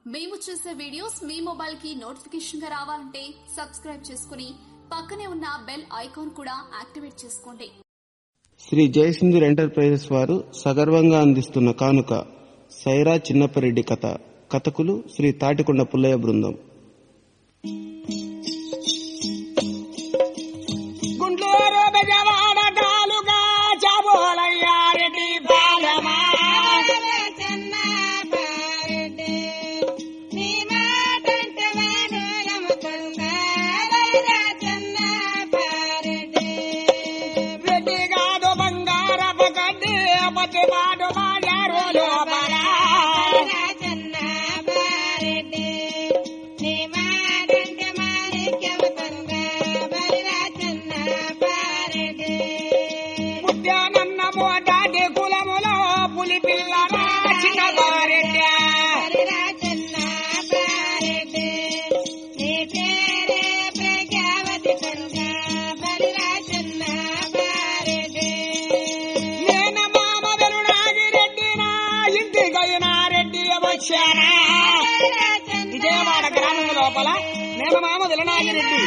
మేము చేసే వీడియోస్ మీ మొబైల్ కి నోటిఫికేషన్ గా రావాలంటే సబ్స్క్రైబ్ చేసుకుని పక్కనే ఉన్న బెల్ ఐకాన్ కూడా యాక్టివేట్ చేసుకోండి శ్రీ జయసింధూర్ ఎంటర్ప్రైజెస్ వారు సగర్వంగా అందిస్తున్న కానుక సైరా చిన్నపరెడ్డి కథ కథకులు శ్రీ తాటికొండ పుల్లయ్య బృందం గుంటూరు బెజవాడ కాలుగా చాబోలయ్యారెడ్డి బాలమా రెడ్డి కాదు బంగారపు గడ్డి పచ్చి పాటు మాడారు లోపల ముత్యానన్న మోటాటి కులములో పులి పిల్లరా చిన్నవారెడ్డి నేను మామ వెలునాగిరెడ్డి నా ఇంటికైనా రెడ్డి వచ్చానా విజయవాడ గ్రామం లోపల నేను మామ వెలునాగిరెడ్డి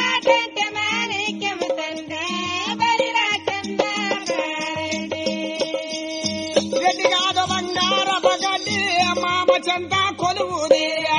రెడ్డి కాదు బంగారపు గడ్డి మామ చెంత కొలువు తీరా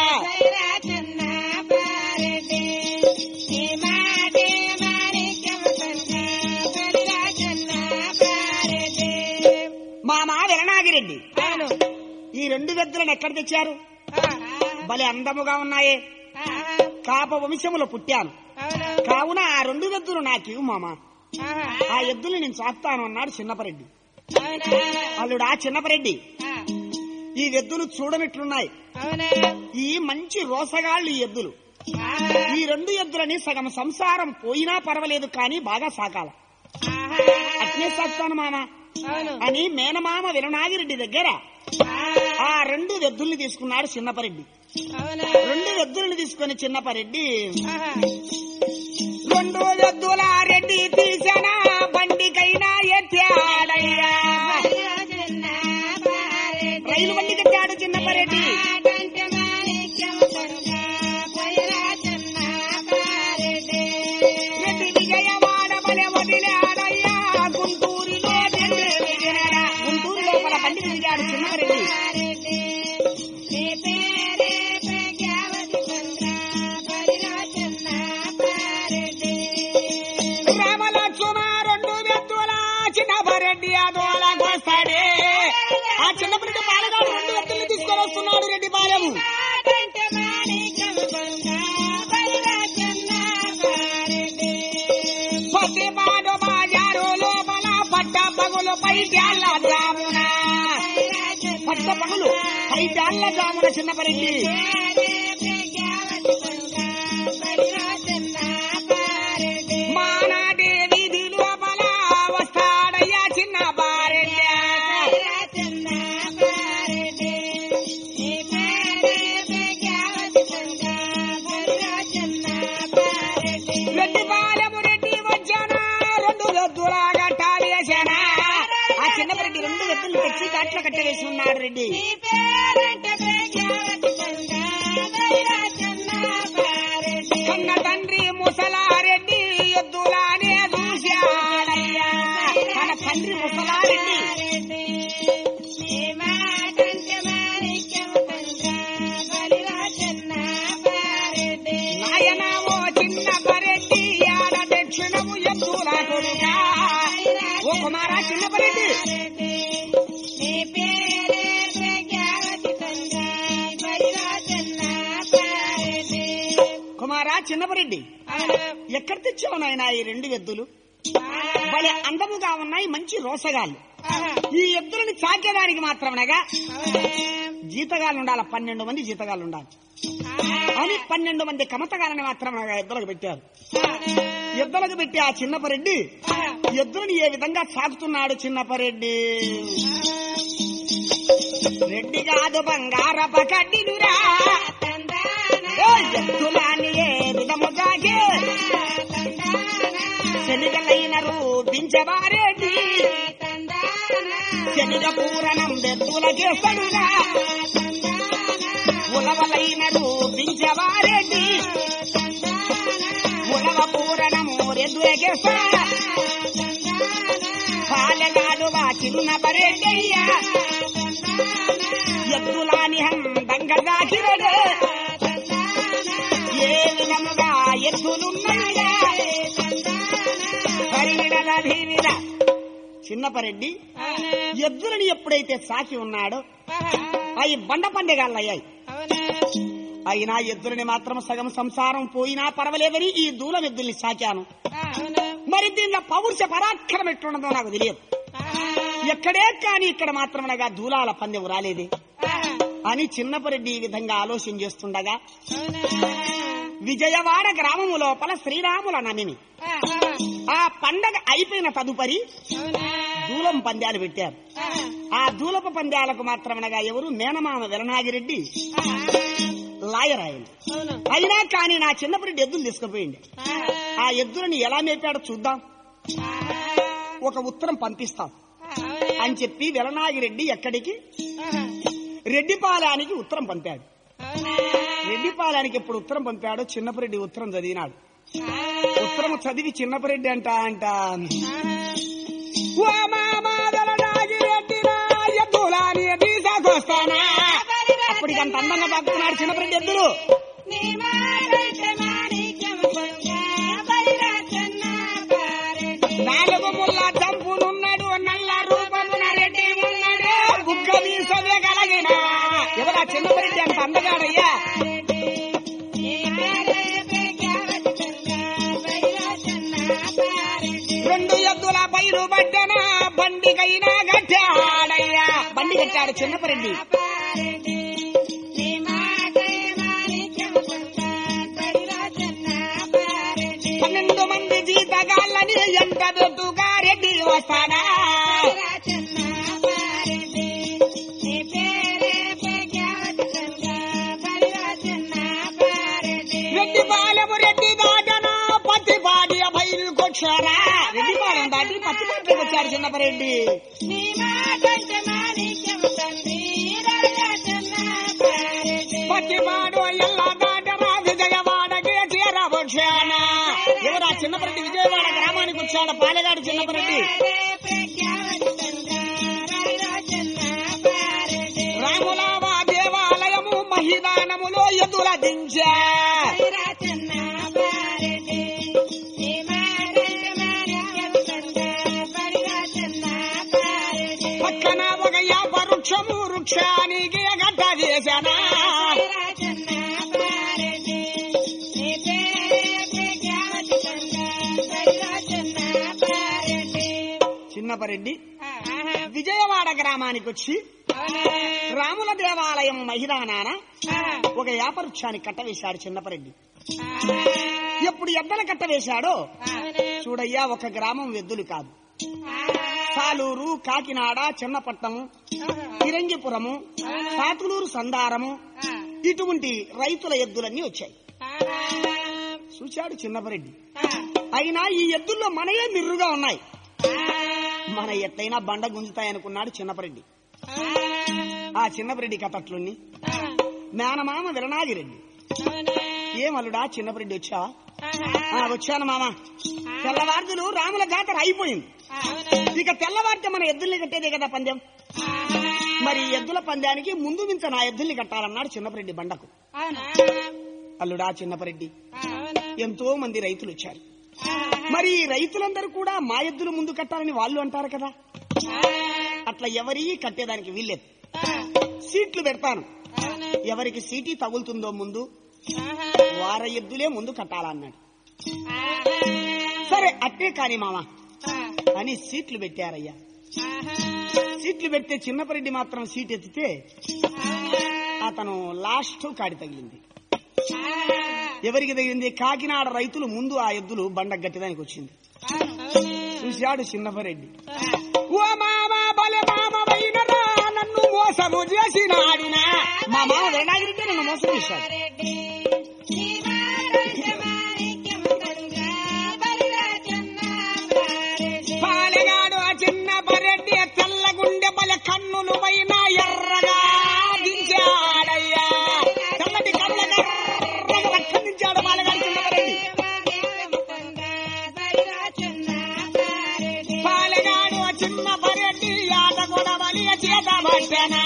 మామ వెలనాగిరెడ్డి ఈ రెండు వెద్దులను ఎక్కడ తెచ్చారు భలే అందముగా ఉన్నాయే కాప వంశములో పుట్టాను కావున ఆ రెండు వెద్దులు నాకు మామ ఆ ఎద్దులు నేను చాపుతాను అన్నాడు చిన్నపరెడ్డి అల్లుడు ఆ చిన్నపరెడ్డి ఈ ఎద్దులు చూడనట్లున్నాయి ఈ మంచి రోసగాళ్ళు ఈ ఎద్దులు ఈ రెండు ఎద్దులని సగం సంసారం పోయినా పర్వాలేదు కానీ బాగా సాకాల అట్నే సాగుతాను మామ అని మేనమామ విననాగిరెడ్డి దగ్గర ఆ రెండు ఎద్దుల్ని తీసుకున్నాడు చిన్నపరెడ్డి రెండు ఎద్దుల్ని తీసుకొని చిన్నపరెడ్డి రెండు ఎద్దుల రెడ్డి తీసిన బండికైనా ఎత్తాడయ్యా రైలు బండి కట్టాడు చిన్నపరెడ్డి రెడ్డి విజయవాడ బలె వదిలాడయ్యా గుంటూరులో రెడ్డి విజయవాడ. గుంటూరు లోపల బండి తిరిగాడు చిన్నపరెడ్డి రామలక్ష్మ రెండు ఎద్దుల చిన్నపరెడ్డి అదోలకొస్తాడే ఆ చిన్నపరెడ్డి పాలగాడు రెండు ఎద్దుల్ని తీసుకొని వస్తున్నాడు రెడ్డి పాలెము పత్తి పాడు బాజారు లోపల పట్ట పగులు పై జాల జామున పట్ట పగులు పై జాల జామున చిన్నపరెడ్డి మానాటి వీధి లోపల వస్తాడయ్యా చిన్న బారెడ్డి రెడ్డి బాలము రెడ్డి వచ్చానా రెండు ఎద్దుల గట్టాలు వేసానా ఆ చిన్నపరెడ్డి రెండు ఎద్దులు తెచ్చి గట్ల కట్టవేసి ఉన్నాడు రెడ్డి కన్న తండ్రి ముసలారెడ్డి ఎద్దులానే చూశాడయ్యా తన తండ్రి ముసలారెడ్డి నాయన ఓ చిన్న పరెడ్డి ఆడ దక్షిణము ఎద్దుల కొడుగా ఓ కుమారా చిన్న పరెడ్డి కుమారా చిన్నపరెడ్డి ఎక్కడ తెచ్చావు నాయన ఈ రెండు ఎద్దులు భలే అందముగా ఉన్నాయి మంచి రోసగాళ్ళు ఈ ఎద్దులని చాకేదానికి మాత్రమేగా జీతగాళ్ళు ఉండాలి పన్నెండు మంది జీతగాళ్ళు ఉండాలి అని పన్నెండు మంది కమతగాలని మాత్రం ఎద్దులకు పెట్టారు ఎద్దులకు పెట్టి ఆ చిన్నపరెడ్డి ఎద్దులని ఏ విధంగా సాగుతున్నాడు చిన్నపరెడ్డి రెడ్డి కాదు బంగారప కడ్డినురా ఓ ఎద్దులాని ఏ విధముగాగే శనిగలైన రూపించవారేటి శనిగ పూరణం ఎద్దులకేస్తాడురా ఉలవలైన రూపించవారెడ్డి ఉలవ పూరణము రెద్దులకేస్తా పాలెగాడు వా చిన్న పరెడ్డయ్యా ఎద్దులాని హందంగా దాకిరడు ఏ విధముగా ఎద్దులున్నాయా పరిగిడల భీమిద చిన్నపరెడ్డి ఎద్దులని ఎప్పుడైతే సాకి ఉన్నాడో అవి బండ పండేగాళ్ళయ్యాయి అయినా ఎద్దులని మాత్రం సగం సంసారం పోయినా పర్వాలేదని ఈ దూలం ఎద్దుల్ని సాకాను మరి దీనిలో పౌరుష పరాక్రమం ఎట్లున్నదో నాకు తెలియదు ఎక్కడే కానీ ఇక్కడ మాత్రమనగా దూలాల పందెం రాలేదే అని చిన్నపరెడ్డి ఈ విధంగా ఆలోచన చేస్తుండగా విజయవాడ గ్రామము లోపల శ్రీరాముల నమిని ఆ పండగ అయిపోయిన తదుపరి దూలం పందాలు పెట్టారు ఆ దూలపు పందాలకు మాత్రమనగా ఎవరు మేనమామ వెలనాగిరెడ్డి లాయర్ ఆయన అయినా కానీ నా చిన్నప్పటి ఎద్దులు తీసుకుపోయింది ఆ ఎద్దులని ఎలా మేపాడో చూద్దాం ఒక ఉత్తరం పంపిస్తాం అని చెప్పి వెలనాగిరెడ్డి ఎక్కడికి రెడ్డిపాలానికి ఉత్తరం పంపాడు రెడ్డిపాలానికి ఎప్పుడు ఉత్తరం పంపాడో చిన్నపరెడ్డి ఉత్తరం చదివినాడు ఉత్తరం చదివి చిన్నపరెడ్డి అంట అంట "ఓ మామా వెలనాగిరెడ్డి నా ఎద్దులాని తీసుకొస్తానా?" అప్పటికి అంత అందంగా పట్టుకున్నాడు చిన్నపరెడ్డి ఎద్దులు నాలుగు ముళ్ళ చంపునున్నాడు నల్ల రూపమున రెడ్డి ఉన్నాడు బుగ్గ మీసమే కలిగిన ఎవరా చిన్నపరెడ్డి అంత అందగాడయ్యా రెండు ఎద్దుల పైరు పడ్డన బండికైనా కట్టాడయ్యా బండి కట్టాడు చిన్నపరెడ్డి పన్నెండు మంది జీతగాళ్ళని ఎంత దొడ్డుగా రెడ్డి వస్తాడా రెడ్డి పాలెము రెడ్డి దాటన పత్తిపాటి బయలుకొచ్చారా రెడ్డి పాలెం దాటి పత్తిపాటికి వచ్చాడు చిన్నపరెడ్డి పత్తిపాడు ఎల్లా దాటన విజయవాడకి చేరవచ్చానా ఎవరా చిన్నపరెడ్డి విజయవాడ గ్రామానికి వచ్చాడు పాలెగాడు చిన్నపరెడ్డి రాములావా దేవాలయము మహిదానములో ఎదుర దించా పక్కన ఒక యాప వృక్షము వృక్షానికి గడ్డ వేశానా చిన్నపరెడ్డి విజయవాడ గ్రామానికి వచ్చి రాముల దేవాలయం మహిదానాన ఒక యాప వృక్షానికి కట్టవేశాడు చిన్నపరెడ్డి ఎప్పుడు ఎద్దల కట్టవేశాడో చూడయ్యా ఒక గ్రామం ఎద్దులు కాదు సాలూరు కాకినాడ చిన్నపట్నము కిరంగిపురము సాతులూరు సందారము ఇటువంటి రైతుల ఎద్దులన్నీ వచ్చాయి చూశాడు చిన్నపరెడ్డి అయినా ఈ ఎద్దుల్లో మనయే మిర్రుగా ఉన్నాయి మన ఎట్లయినా బండ గుంజుతాయనుకున్నాడు చిన్నపరెడ్డి ఆ చిన్నపరెడ్డి కథట్లుని మేనమామ విలనాగిరెడ్డి ఏమల్లుడా చిన్నపరెడ్డి వచ్చావా "ఆ, వచ్చాను మామ తెల్లవారుదులు రాముల జాతర అయిపోయింది ఇక తెల్లవారితే మన ఎద్దుల్ని కట్టేదే కదా పందెం మరి ఈ ఎద్దుల పందానికి ముందు మించ నా ఎద్దుల్ని కట్టాలన్నాడు చిన్నపరెడ్డి బండకు అల్లుడా చిన్నపరెడ్డి ఎంతో మంది రైతులు వచ్చారు మరి ఈ రైతులందరూ కూడా మా ఎద్దులు ముందు కట్టాలని వాళ్ళు అంటారు కదా అట్లా ఎవరి కట్టేదానికి వీల్లేదు సీట్లు పెడతాను ఎవరికి సీటీ తగులుతుందో ముందు వార ఎద్దులే ముందు కట్టాలన్నాడు సరే అట్టే కాని మామ అని సీట్లు పెట్టారయ్యా సీట్లు పెడితే చిన్నపరెడ్డి మాత్రం సీట్ ఎత్తితే అతను లాస్ట్ కాడి తగిలింది ఎవరికి తగిలింది కాకినాడ రైతులు ముందు ఆ ఎద్దులు బండ గట్టిదానికి వచ్చింది చూశాడు చిన్నపరెడ్డి ఓ మామ బలే మామ వైనరా నన్ను మోసము చేసినాడినా మా మామ వేణాగిరితే నన్ను మోసం చేశాడు పాలెగాడు ఆ చిన్న పరెడ్డి తెల్లగుండె బల కన్నులు పైన ఎర్రగా దించాడయ్యా చిన్న పరెడ్డి ఆట కూడా బలి చేత పట్టనా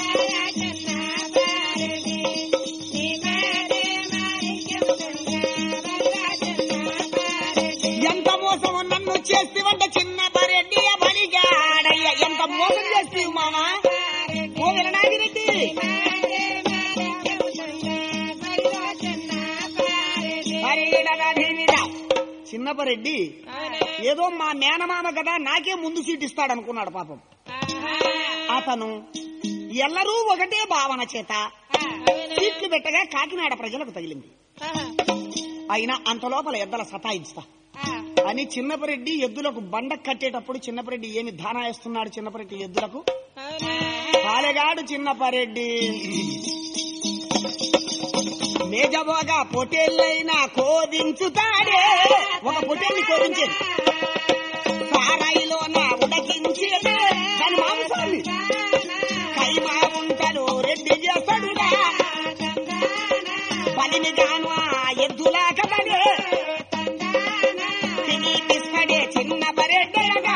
ఎంత మోసం నన్ను చేస్తేవంటే చిన్న పరెడ్డి బలిగాడయ్య ఎంత మోసం చేస్తేవి మామా ఓ విననాగిరెడ్డి చిన్నపరెడ్డి ఏదో మా మేనమామ కదా నాకే ముందు సీట్ ఇస్తాడు అనుకున్నాడు పాపం అతను ఎల్లరూ ఒకటే భావన చేత సీట్లు పెట్టగా కాకినాడ ప్రజలకు తగిలింది అయినా అంత లోపల ఎద్దల సతాయిస్తా అని చిన్నపరెడ్డి ఎద్దులకు బండ కట్టేటప్పుడు చిన్నపరెడ్డి ఏమి దానా వేస్తున్నాడు చిన్నపరెడ్డి ఎద్దులకు పాలెగాడు చిన్నపరెడ్డి మేజబోగా పొటేళ్ళైనా కోదించుతాడే ఒక పొటేల్ని కోదించేది సారాయిలో నా ఉడకించేదే దాని మాంసాన్ని కైమా ఉంటాడు రెడ్డి చేస్తాడుగా బలిని గాను ఆ ఎద్దులా కదడే తినిపిస్తాడే చిన్న బరెడ్డగా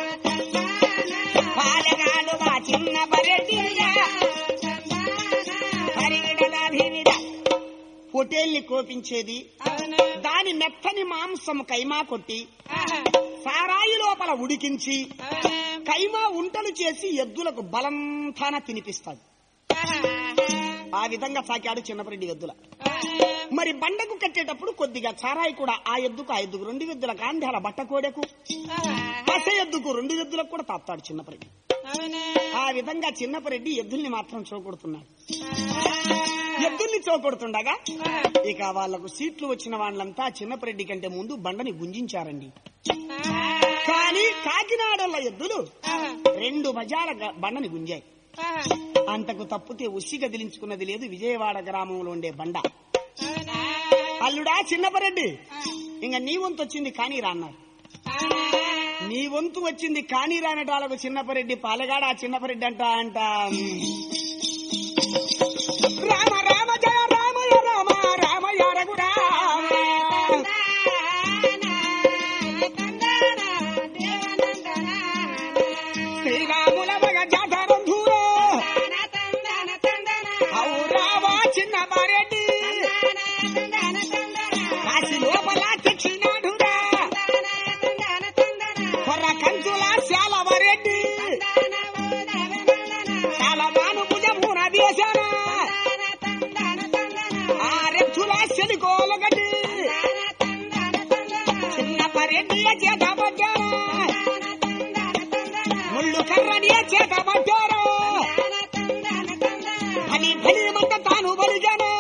పాలగాడుగా చిన్న బరెడ్డిగా పరిగెడదాభివిడ పొటేల్ని కోపించేది దాని మెత్తని మాంసం కైమా కొట్టి సారాయి లోపల ఉడికించి కైమా ఉంటలు చేసి ఎద్దులకు బలంతాన తినిపిస్తాడు ఆ విధంగా సాకాడు చిన్నపరెడ్డి ఎద్దుల మరి బండకు కట్టేటప్పుడు కొద్దిగా సారాయి కూడా ఆ ఎద్దుకు ఆ ఎద్దుకు రెండు ఎద్దుల గాంధాల బట్ట కోడెకు పస ఎద్దుకు రెండు ఎద్దులకు కూడా తాపుతాడు చిన్నపరెడ్డి ఆ విధంగా చిన్నపరెడ్డి ఎద్దుల్ని మాత్రం చూకొడుతున్నాడు ఎద్దుల్ని చూకొడుతుండగా ఇక వాళ్లకు సీట్లు వచ్చిన వాళ్ళంతా చిన్నపరెడ్డి కంటే ముందు బండని గుంజించారండి కానీ కాకినాడల ఎద్దులు రెండు బజాల గ- బండని గుంజాయి అంతకు తప్పితే ఉసి గదిలించుకున్నది లేదు విజయవాడ గ్రామంలో ఉండే బండ అల్లుడా చిన్నపరెడ్డి ఇంకా నీ వంతు వచ్చింది కానీ రా అన్నారు నీ వంతు వచ్చింది కానీ రానటాలకు చిన్నపరెడ్డి పాలగాడ ఆ చిన్నపరెడ్డి అంట అంట రామ రామ జయ రామయ రామ రామయ రఘురామ శ్రీరాముల మగ జాతరంధూరో అవు రావా చిన్నపరెడ్డి కాశీ లోపల తెచ్చినాడురా కొర్ర కంచుల శాలవరెడ్డి చాలా మాను భుజమున వేశానా ఆ రెచ్చుల శనికోలగడ్డి చిన్న పరెడ్డి చేత పట్టారా ముళ్ళు కర్రని చేత పట్టారా అని బలి మంట తాను బలిగాను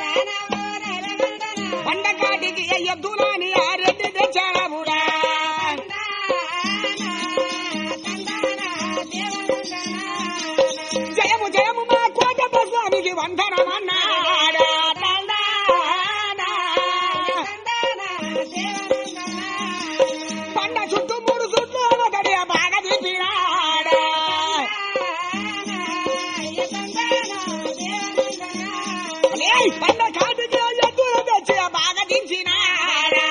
పండకాటికి ఎద్దునాని ఆ రెడ్డి తెచ్చాడమురా జయము జయము మా కోట స్వామికి వందనమన్నాడా పండ చుట్టూ మూడు చుట్టూ ఒకటి బాగా తిప్పినాడా ఏయ్, పండ కాటికి ఎద్దులు తెచ్చి బాగా దించినాడా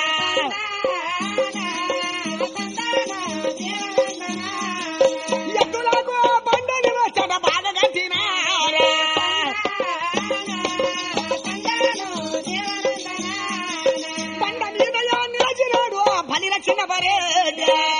ఎద్దులకు బండని వచ్చట బాగా కట్టినాడా పండ మీద నిలచినాడు బలి రక్షణ పరేడే